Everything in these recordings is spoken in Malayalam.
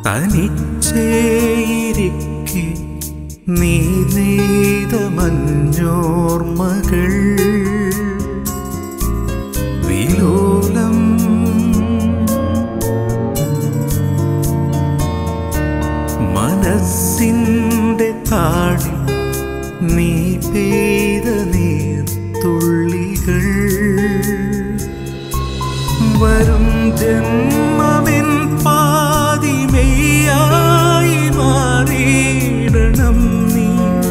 തനിച്ചേയിരിക്കെ നീ നെയ്ത മഞ്ഞോർമകൾ വിലോലം മനസ്സിൻ്റെ താഴി നീ പെയ്ത നീർത്തുള്ളികൾ വരും ജന്മമെൻ പാതിമെയ്യായി മാറിയിടണം നീ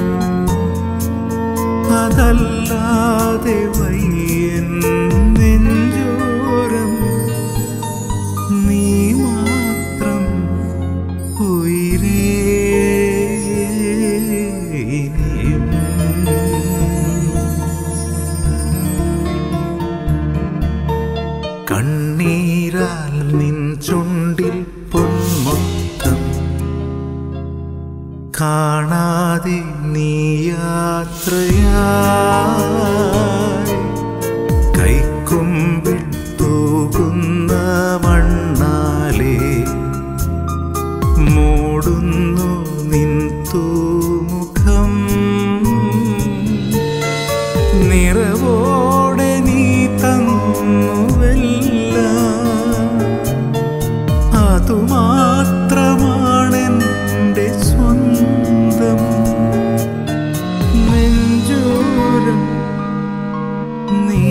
അതല്ലാതെ വയ്യൻ നെഞ്ചോരം നീ മാത്രം ഉയരേ കണ്ണീരാൽ നിൻ ചുണ്ടിൽ പൊന്മൊത്തം കാണാതെ നീ യാത്രയായി കൈക്കുമ്പിൽ തൂകുന്ന മണ്ണാലേ മൂടുന്നു നിൻ തൂമുഖം നിറവോടെ നീ തന്നുവല്ല അതുമാത്രമാണെൻ്റെ സ്വന്തം നെഞ്ചോരം നീ